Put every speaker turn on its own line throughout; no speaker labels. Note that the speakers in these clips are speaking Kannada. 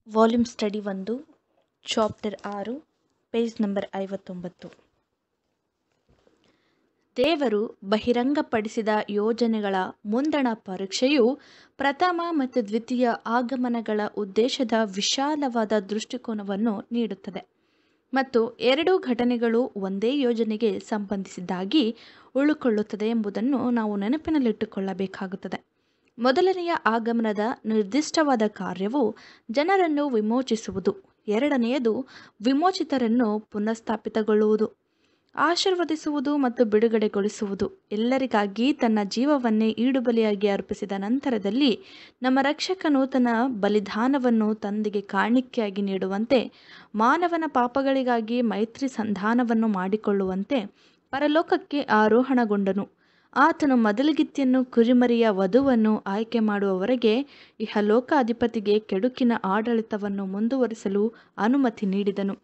ವಾಲ್ಯೂಮ್ ಸ್ಟಡಿ ಒಂದು ಚಾಪ್ಟರ್ ಆರು ಪೇಜ್ ನಂಬರ್ ಐವತ್ತೊಂಬತ್ತು ದೇವರು ಬಹಿರಂಗಪಡಿಸಿದ ಯೋಜನೆಗಳ ಮುಂದಣ ಪರೀಕ್ಷೆಯು ಪ್ರಥಮ ಮತ್ತು ದ್ವಿತೀಯ ಆಗಮನಗಳ ಉದ್ದೇಶದ ವಿಶಾಲವಾದ ದೃಷ್ಟಿಕೋನವನ್ನು ನೀಡುತ್ತದೆ ಮತ್ತು ಎರಡೂ ಘಟನೆಗಳು ಒಂದೇ ಯೋಜನೆಗೆ ಸಂಬಂಧಿಸಿದ್ದಾಗಿ ಉಳಿಕೊಳ್ಳುತ್ತದೆ ಎಂಬುದನ್ನು ನಾವು ನೆನಪಿನಲ್ಲಿಟ್ಟುಕೊಳ್ಳಬೇಕಾಗುತ್ತದೆ ಮೊದಲನೆಯ ಆಗಮನದ ನಿರ್ದಿಷ್ಟವಾದ ಕಾರ್ಯವು ಜನರನ್ನು ವಿಮೋಚಿಸುವುದು ಎರಡನೆಯದು ವಿಮೋಚಿತರನ್ನು ಪುನಃಸ್ಥಾಪಿತಗೊಳ್ಳುವುದು ಆಶೀರ್ವದಿಸುವುದು ಮತ್ತು ಬಿಡುಗಡೆಗೊಳಿಸುವುದು ಎಲ್ಲರಿಗಾಗಿ ತನ್ನ ಜೀವವನ್ನೇ ಈಡುಬಲಿಯಾಗಿ ಅರ್ಪಿಸಿದ ನಂತರದಲ್ಲಿ ನಮ್ಮ ರಕ್ಷಕನು ತನ್ನ ಬಲಿದಾನವನ್ನು ತಂದೆಗೆ ಕಾಣಿಕೆಯಾಗಿ ನೀಡುವಂತೆ ಮಾನವನ ಪಾಪಗಳಿಗಾಗಿ ಮೈತ್ರಿ ಸಂಧಾನವನ್ನು ಮಾಡಿಕೊಳ್ಳುವಂತೆ ಪರಲೋಕಕ್ಕೆ ಆರೋಹಣಗೊಂಡನು ಆತನು ಮೊದಲಿಗಿತ್ತಿಯನ್ನು ಕುರಿಮರಿಯ ವಧುವನ್ನು ಆಯ್ಕೆ ಮಾಡುವವರೆಗೆ ಇಹಲೋಕ ಅಧಿಪತಿಗೆ ಕೆಡುಕಿನ ಆಡಳಿತವನ್ನು ಮುಂದುವರಿಸಲು ಅನುಮತಿ ನೀಡಿದನು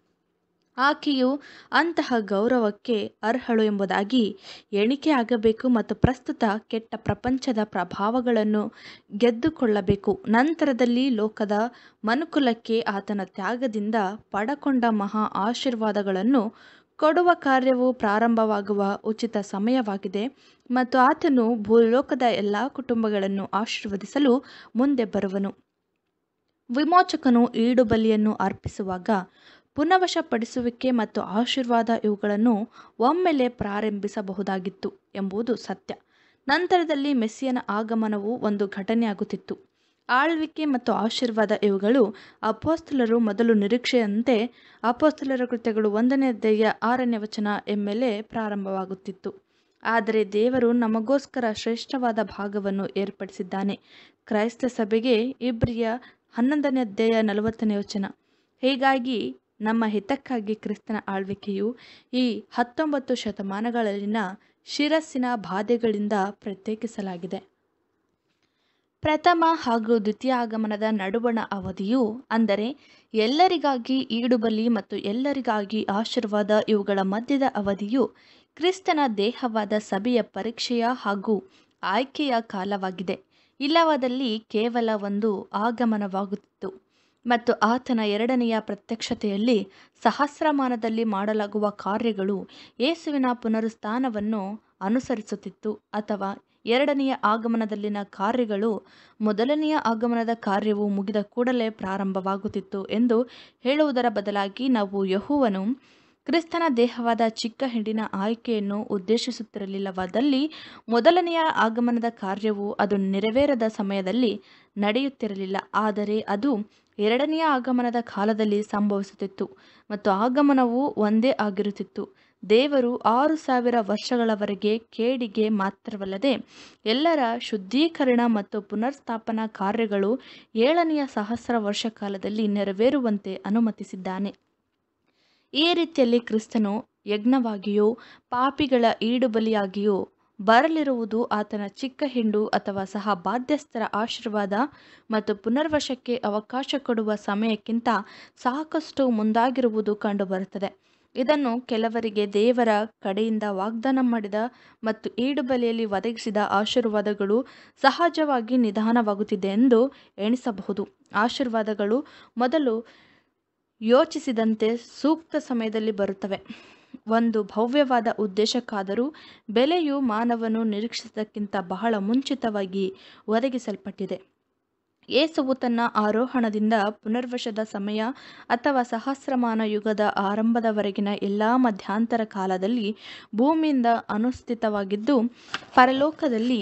ಆಕೆಯು ಅಂತಹ ಗೌರವಕ್ಕೆ ಅರ್ಹಳು ಎಂಬುದಾಗಿ ಎಣಿಕೆ ಆಗಬೇಕು ಮತ್ತು ಪ್ರಸ್ತುತ ಕೆಟ್ಟ ಪ್ರಪಂಚದ ಪ್ರಭಾವಗಳನ್ನು ಗೆದ್ದುಕೊಳ್ಳಬೇಕು ನಂತರದಲ್ಲಿ ಲೋಕದ ಮನುಕುಲಕ್ಕೆ ಆತನ ತ್ಯಾಗದಿಂದ ಪಡಕೊಂಡ ಮಹಾ ಆಶೀರ್ವಾದಗಳನ್ನು ಕೊಡುವ ಕಾರ್ಯವು ಪ್ರಾರಂಭವಾಗುವ ಉಚಿತ ಸಮಯವಾಗಿದೆ ಮತ್ತು ಆತನು ಭೂಲೋಕದ ಎಲ್ಲ ಕುಟುಂಬಗಳನ್ನು ಆಶೀರ್ವದಿಸಲು ಮುಂದೆ ಬರುವನು ವಿಮೋಚಕನು ಈಡುಬಲಿಯನ್ನು ಅರ್ಪಿಸುವಾಗ ಪುನವಶಪಡಿಸುವಿಕೆ ಮತ್ತು ಆಶೀರ್ವಾದ ಇವುಗಳನ್ನು ಒಮ್ಮೆಲೆ ಪ್ರಾರಂಭಿಸಬಹುದಾಗಿತ್ತು ಎಂಬುದು ಸತ್ಯ ನಂತರದಲ್ಲಿ ಮೆಸ್ಸಿಯನ ಆಗಮನವು ಒಂದು ಘಟನೆಯಾಗುತ್ತಿತ್ತು ಆಳ್ವಿಕೆ ಮತ್ತು ಆಶೀರ್ವಾದ ಇವುಗಳು ಅಪೋಸ್ತಲರು ಮೊದಲು ನಿರೀಕ್ಷೆಯಂತೆ ಅಪೋಸ್ತಲರ ಕೃತ್ಯಗಳು ಒಂದನೇ ಅಧ್ಯಾಯ ಆರನೇ ವಚನ ಎಮ್ಮೆಲೆ ಪ್ರಾರಂಭವಾಗುತ್ತಿತ್ತು ಆದರೆ ದೇವರು ನಮಗೋಸ್ಕರ ಶ್ರೇಷ್ಠವಾದ ಭಾಗವನ್ನು ಏರ್ಪಡಿಸಿದ್ದಾನೆ ಕ್ರೈಸ್ತ ಸಭೆಗೆ ಇಬ್ರಿಯ ಹನ್ನೊಂದನೇ ಅಧ್ಯಾಯ ನಲವತ್ತನೇ ವಚನ ಹೀಗಾಗಿ ನಮ್ಮ ಹಿತಕ್ಕಾಗಿ ಕ್ರಿಸ್ತನ ಆಳ್ವಿಕೆಯು ಈ ಹತ್ತೊಂಬತ್ತು ಶತಮಾನಗಳಲ್ಲಿನ ಶಿರಸ್ಸಿನ ಬಾಧೆಗಳಿಂದ ಪ್ರತ್ಯೇಕಿಸಲಾಗಿದೆ ಪ್ರಥಮ ಹಾಗೂ ದ್ವಿತೀಯ ಆಗಮನದ ನಡುವಣ ಅವಧಿಯು ಅಂದರೆ ಎಲ್ಲರಿಗಾಗಿ ಈಡುಬಲಿ ಮತ್ತು ಎಲ್ಲರಿಗಾಗಿ ಆಶೀರ್ವಾದ ಇವುಗಳ ಮಧ್ಯದ ಅವಧಿಯು ಕ್ರಿಸ್ತನ ದೇಹವಾದ ಸಭೆಯ ಪರೀಕ್ಷೆಯ ಹಾಗೂ ಆಯ್ಕೆಯ ಕಾಲವಾಗಿದೆ ಇಲ್ಲವಾದಲ್ಲಿ ಕೇವಲ ಒಂದು ಆಗಮನವಾಗುತ್ತಿತ್ತು ಮತ್ತು ಆತನ ಎರಡನೆಯ ಪ್ರತ್ಯಕ್ಷತೆಯಲ್ಲಿ ಸಹಸ್ರಮಾನದಲ್ಲಿ ಮಾಡಲಾಗುವ ಕಾರ್ಯಗಳು ಯೇಸುವಿನ ಪುನರುತ್ಥಾನವನ್ನು ಅನುಸರಿಸುತ್ತಿತ್ತು ಅಥವಾ ಎರಡನೆಯ ಆಗಮನದಲ್ಲಿನ ಕಾರ್ಯಗಳು ಮೊದಲನೆಯ ಆಗಮನದ ಕಾರ್ಯವು ಮುಗಿದ ಕೂಡಲೇ ಪ್ರಾರಂಭವಾಗುತ್ತಿತ್ತು ಎಂದು ಹೇಳುವುದರ ಬದಲಾಗಿ ನಾವು ಯಹುವನು ಕ್ರಿಸ್ತನ ದೇಹವಾದ ಚಿಕ್ಕ ಹಿಂಡಿನ ಆಯ್ಕೆಯನ್ನು ಉದ್ದೇಶಿಸುತ್ತಿರಲಿಲ್ಲವಾದಲ್ಲಿ ಮೊದಲನೆಯ ಆಗಮನದ ಕಾರ್ಯವು ಅದು ನೆರವೇರದ ಸಮಯದಲ್ಲಿ ನಡೆಯುತ್ತಿರಲಿಲ್ಲ ಆದರೆ ಅದು ಎರಡನೆಯ ಆಗಮನದ ಕಾಲದಲ್ಲಿ ಸಂಭವಿಸುತ್ತಿತ್ತು ಮತ್ತು ಆಗಮನವು ಒಂದೇ ಆಗಿರುತ್ತಿತ್ತು ದೇವರು ಆರು ಸಾವಿರ ವರ್ಷಗಳವರೆಗೆ ಕೇಡಿಗೆ ಮಾತ್ರವಲ್ಲದೆ ಎಲ್ಲರ ಶುದ್ಧೀಕರಣ ಮತ್ತು ಪುನರ್ಸ್ಥಾಪನಾ ಕಾರ್ಯಗಳು ಏಳನೆಯ ಸಹಸ್ರ ವರ್ಷ ಕಾಲದಲ್ಲಿ ನೆರವೇರುವಂತೆ ಅನುಮತಿಸಿದ್ದಾನೆ ಈ ರೀತಿಯಲ್ಲಿ ಕ್ರಿಸ್ತನು ಯಜ್ಞವಾಗಿಯೋ ಪಾಪಿಗಳ ಈಡುಬಲಿಯಾಗಿಯೋ ಬರಲಿರುವುದು ಆತನ ಚಿಕ್ಕ ಹಿಂಡು ಅಥವಾ ಸಹ ಬಾಧ್ಯಸ್ಥರ ಆಶೀರ್ವಾದ ಮತ್ತು ಪುನರ್ವಶಕ್ಕೆ ಅವಕಾಶ ಕೊಡುವ ಸಮಯಕ್ಕಿಂತ ಸಾಕಷ್ಟು ಮುಂದಾಗಿರುವುದು ಕಂಡುಬರುತ್ತದೆ ಇದನ್ನು ಕೆಲವರಿಗೆ ದೇವರ ಕಡೆಯಿಂದ ವಾಗ್ದಾನ ಮಾಡಿದ ಮತ್ತು ಈಡುಬಲಿಯಲ್ಲಿ ಒದಗಿಸಿದ ಆಶೀರ್ವಾದಗಳು ಸಹಜವಾಗಿ ನಿಧಾನವಾಗುತ್ತಿದೆ ಎಂದು ಎಣಿಸಬಹುದು ಆಶೀರ್ವಾದಗಳು ಮೊದಲು ಯೋಚಿಸಿದಂತೆ ಸೂಕ್ತ ಸಮಯದಲ್ಲಿ ಬರುತ್ತವೆ ಒಂದು ಭವ್ಯವಾದ ಉದ್ದೇಶಕ್ಕಾದರೂ ಬೆಲೆಯು ಮಾನವನು ನಿರೀಕ್ಷಿಸಿದ್ದಕ್ಕಿಂತ ಬಹಳ ಮುಂಚಿತವಾಗಿ ಒದಗಿಸಲ್ಪಟ್ಟಿದೆ ಯೇಸುವು ತನ್ನ ಆರೋಹಣದಿಂದ ಪುನರ್ವಶದ ಸಮಯ ಅಥವಾ ಸಹಸ್ರಮಾನ ಯುಗದ ಆರಂಭದವರೆಗಿನ ಎಲ್ಲ ಮಧ್ಯಂತರ ಕಾಲದಲ್ಲಿ ಭೂಮಿಯಿಂದ ಅನುಸ್ಥಿತವಾಗಿದ್ದು ಪರಲೋಕದಲ್ಲಿ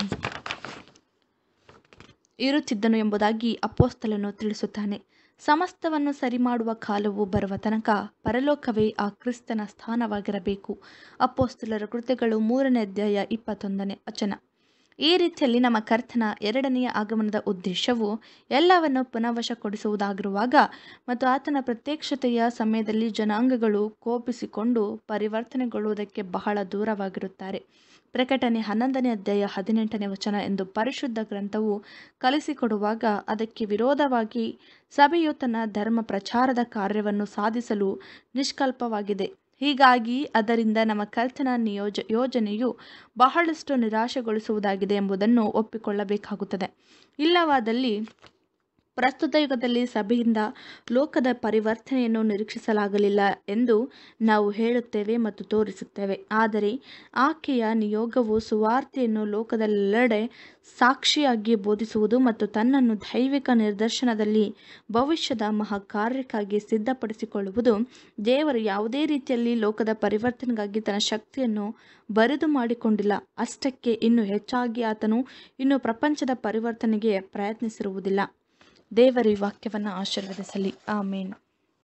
ಇರುತ್ತಿದ್ದನು ಎಂಬುದಾಗಿ ಅಪೋಸ್ತಲನು ತಿಳಿಸುತ್ತಾನೆ ಸಮಸ್ತವನ್ನು ಸರಿ ಮಾಡುವ ಕಾಲವು ಬರುವ ತನಕ ಪರಲೋಕವೇ ಆ ಕ್ರಿಸ್ತನ ಸ್ಥಾನವಾಗಿರಬೇಕು ಅಪೋಸ್ತಲರ ಕೃತ್ಯಗಳು ಮೂರನೇ ಅಧ್ಯಾಯ ಇಪ್ಪತ್ತೊಂದನೇ ವಚನ ಈ ರೀತಿಯಲ್ಲಿ ನಮ್ಮ ಕರ್ತನ ಎರಡನೆಯ ಆಗಮನದ ಉದ್ದೇಶವು ಎಲ್ಲವನ್ನು ಪುನಃವಶಗೊಳಿಸುವುದಾಗಿರುವಾಗ ಮತ್ತು ಆತನ ಪ್ರತ್ಯಕ್ಷತೆಯ ಸಮಯದಲ್ಲಿ ಜನಾಂಗಗಳು ಕೋಪಿಸಿಕೊಂಡು ಪರಿವರ್ತನೆಗೊಳ್ಳುವುದಕ್ಕೆ ಬಹಳ ದೂರವಾಗಿರುತ್ತಾರೆ ಪ್ರಕಟಣೆ ಹನ್ನೊಂದನೇ ಅಧ್ಯಾಯ ಹದಿನೆಂಟನೇ ವಚನ ಎಂದು ಪರಿಶುದ್ಧ ಗ್ರಂಥವು ಕಲಿಸಿಕೊಡುವಾಗ ಅದಕ್ಕೆ ವಿರೋಧವಾಗಿ ಸಭೆಯು ತನ್ನ ಧರ್ಮ ಪ್ರಚಾರದ ಕಾರ್ಯವನ್ನು ಸಾಧಿಸಲು ನಿಷ್ಕಲ್ಪವಾಗಿದೆ ಹೀಗಾಗಿ ಅದರಿಂದ ನಮ್ಮ ಕರ್ತನ ನಿಯೋಜ ಯೋಜನೆಯು ಬಹಳಷ್ಟು ನಿರಾಶೆಗೊಳಿಸುವುದಾಗಿದೆ ಎಂಬುದನ್ನು ಒಪ್ಪಿಕೊಳ್ಳಬೇಕಾಗುತ್ತದೆ ಇಲ್ಲವಾದಲ್ಲಿ ಪ್ರಸ್ತುತ ಯುಗದಲ್ಲಿ ಸಭೆಯಿಂದ ಲೋಕದ ಪರಿವರ್ತನೆಯನ್ನು ನಿರೀಕ್ಷಿಸಲಾಗಲಿಲ್ಲ ಎಂದು ನಾವು ಹೇಳುತ್ತೇವೆ ಮತ್ತು ತೋರಿಸುತ್ತೇವೆ ಆದರೆ ಆಕೆಯ ನಿಯೋಗವು ಸುವಾರ್ತೆಯನ್ನು ಲೋಕದೆಲ್ಲೆಡೆ ಸಾಕ್ಷಿಯಾಗಿ ಬೋಧಿಸುವುದು ಮತ್ತು ತನ್ನನ್ನು ದೈವಿಕ ನಿರ್ದರ್ಶನದಲ್ಲಿ ಭವಿಷ್ಯದ ಮಹಾಕಾರ್ಯಕ್ಕಾಗಿ ಸಿದ್ಧಪಡಿಸಿಕೊಳ್ಳುವುದು ದೇವರು ಯಾವುದೇ ರೀತಿಯಲ್ಲಿ ಲೋಕದ ಪರಿವರ್ತನೆಗಾಗಿ ತನ್ನ ಶಕ್ತಿಯನ್ನು ಬರಿದು ಮಾಡಿಕೊಂಡಿಲ್ಲ ಅಷ್ಟಕ್ಕೆ ಇನ್ನೂ ಹೆಚ್ಚಾಗಿ ಆತನು ಇನ್ನು ಪ್ರಪಂಚದ ಪರಿವರ್ತನೆಗೆ ಪ್ರಯತ್ನಿಸಿರುವುದಿಲ್ಲ ದೇವರ ಈ ವಾಕ್ಯವನ್ನು ಆಶೀರ್ವದಿಸಲಿ ಆಮೇನ್